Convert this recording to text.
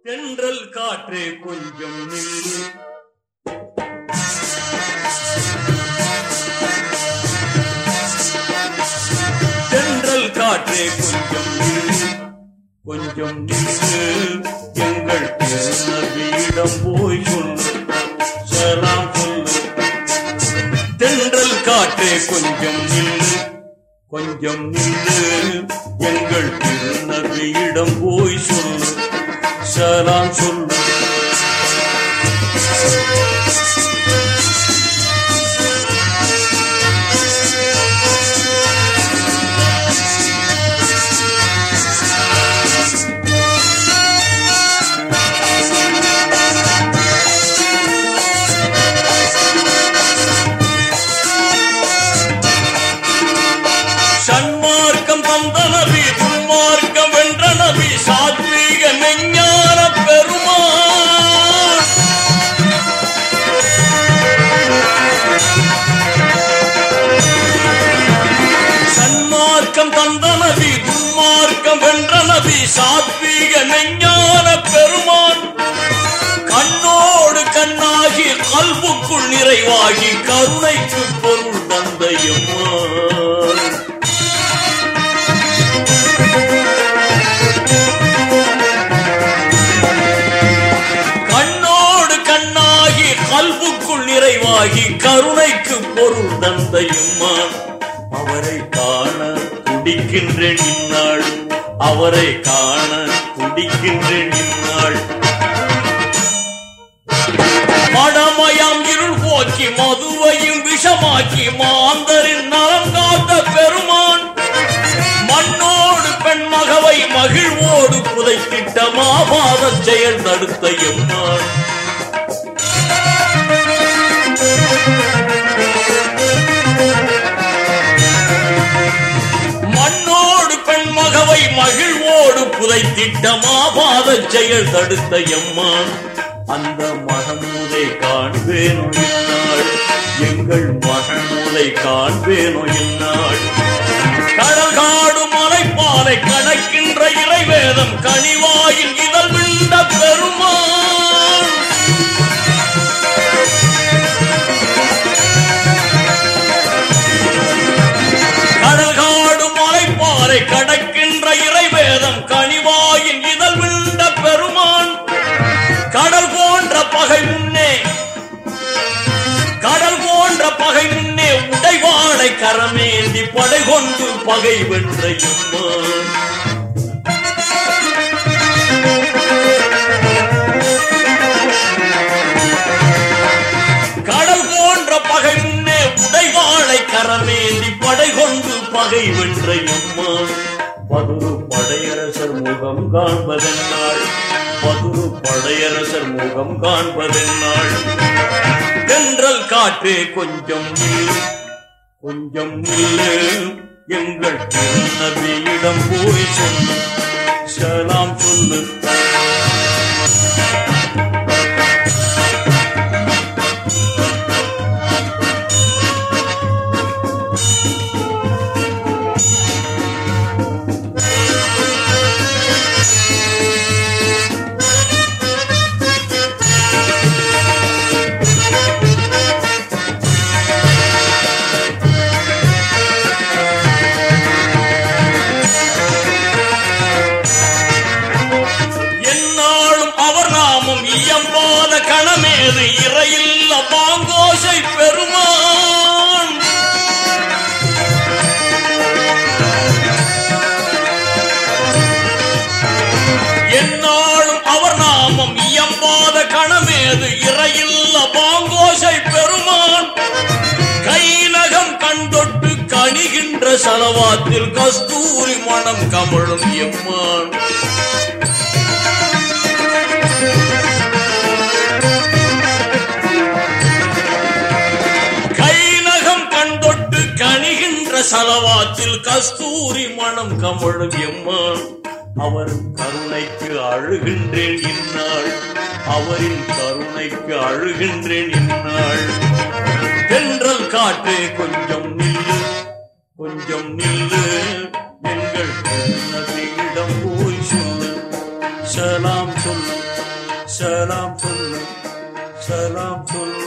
தென்றல் காற்றே கொஞ்சம் நில்லு தென்றல் காற்றே கொஞ்சம் நில்லு கொஞ்சம் நில்லு எங்கள் திருநபியிடம் போய் சொல்லு சலாம் சொல்லு தென்றல் காற்றே கொஞ்சம் நில்லு கொஞ்சம் நில்லு எங்கள் திருநபியிடம் போய் சொல்லு சலாம் சொல்லு சன்மார்க்கம் தந்த நபி துன்மார்க்கம் வென்ற நபி சாத்வீக மெஞ்ஞான பெருமான் சன்மார்க்கம் தந்த நபி துன்மார்க்கம் வென்ற நபி சாத்வீக மெஞ்ஞான பெருமான் கண்ணோடு கண்ணாகி கல்புக்குள் நிறைவாகி கருணைக்கு பொருள் தந்தையம்மான் கண்ணோடு கண்ணாகி கல்புக்குள் நிறைவாகி கருணைக்கு பொருள் தந்தையும்மான் அவரை காண துடிக்கின்றேன் இந்நாள் அவரை காண துடிக்கின்றேன் இந்நாள் மடமயம் இருள் போக்கி மதுவையும் விஷமாக்கி மாந்தரின் நலம் காத்த பெருமான் மண்ணோடு பெண்மகவை மகிழ்வோடு புதைத்திட்ட மாபாத செயல் தடுத்த எம்மான் மண்ணோடு பெண்மகவை மகிழ்வோடு புதைத்திட்ட மாபாத செயல் தடுத்த எம்மான் அந்த மகமூதை காண்பேனோ இந்நாள் எங்கள் மகமூதை காண்பேனோ இந்நாள் கடல் காடு மலைப்பாலை கணக்கின்ற இறைவேதம் கனிவாயின் இதழ் விண்ட பெருமான் கடல் காடு மலைப்பாலை கடக்கின்ற இறைவேதம் கனிவாயின் இதழ் விண்ட பெருமான் கடல் போன்ற பகை முன்னே கடல் போன்ற பகை முன்னே உடைவாளை கரமேந்தி படை கொண்டு பகை வென்ற எம்மான் கடல் போன்ற பகை முன்னே உடைவாளை கரமேந்தி படை கொண்டு பகை வென்ற எம்மான் பதுரு படையரசர் முகம் காண்பதென்னாள் பதுரு படையரசர் முகம் காண்பதென்னாள் தென்றல் காற்றே கொஞ்சம் நில்லு கொஞ்சம் நில்லு எங்கள் திருநபியிடம் போய் சொல்லு சலாம் சொல்லு என்னாலும் அவர் நாமம் இயம்பாத கணமேது இறையில்ல பாங்கோசை பெருமான் என்னாலும் அவர் நாமம் இயம்பாத கணமேது இறையில்ல பாங்கோசை பெருமான் கைநகம் கண்டொட்டு கணிகின்ற சலவாத்தில் கஸ்தூரி மணம் கமழும் எம்மான் கைநகம் கண்டொட்டு கணிகின்ற சலவாத்தில் கஸ்தூரி மணம் கமழும் எம்மான் அவர் கருணைக்கு அழுகின்றேன் இந்நாள் அவரின் கருணைக்கு அழுகின்றேன் இந்நாள் தென்றல் காற்றே கொஞ்சம் நில்லு கொஞ்சம் நில்லு எங்கள் நபியிடம் போய் சொல்லு சலாம் சொல்லு சலாம் சொல்லு சலாம் சொல்லு